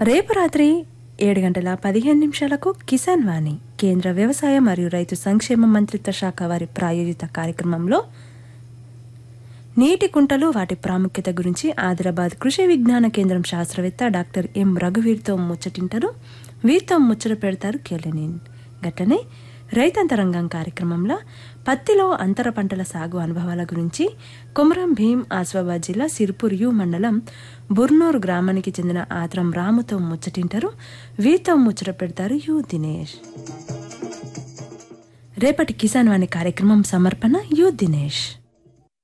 రేపు రాత్రి ఏడు గంటల పదిహేను నిమిషాలకు కిసాన్ వాణి కేంద్ర వ్యవసాయ మరియు రైతు సంక్షేమ మంత్రిత్వ శాఖ వారి ప్రాయోజిత కార్యక్రమంలో నీటి కుంటలు వాటి ప్రాముఖ్యత గురించి ఆదిలాబాద్ కృషి విజ్ఞాన కేంద్రం శాస్త్రవేత్త డాక్టర్ ఎం రఘువీర్తో ముచ్చటింటారు వీరితో ముచ్చట పెడతారు కెలెనిన్ గట్లనే రైతాంతరంగం కార్యక్రమంలో పత్తిలో అంతర పంటల సాగు అనుభవాల గురించి కొమరం భీం ఆసిఫాబాద్ జిల్లా సిర్పూర్ యు మండలం బుర్నూరు గ్రామానికి చెందిన ఆత్రం రాముతో ముచ్చటింటారు వీరితో ముచ్చట పెడతారు యు దినేష్ రేపటి కిసాన్ వాణి కార్యక్రమం సమర్పణ యు దినేష్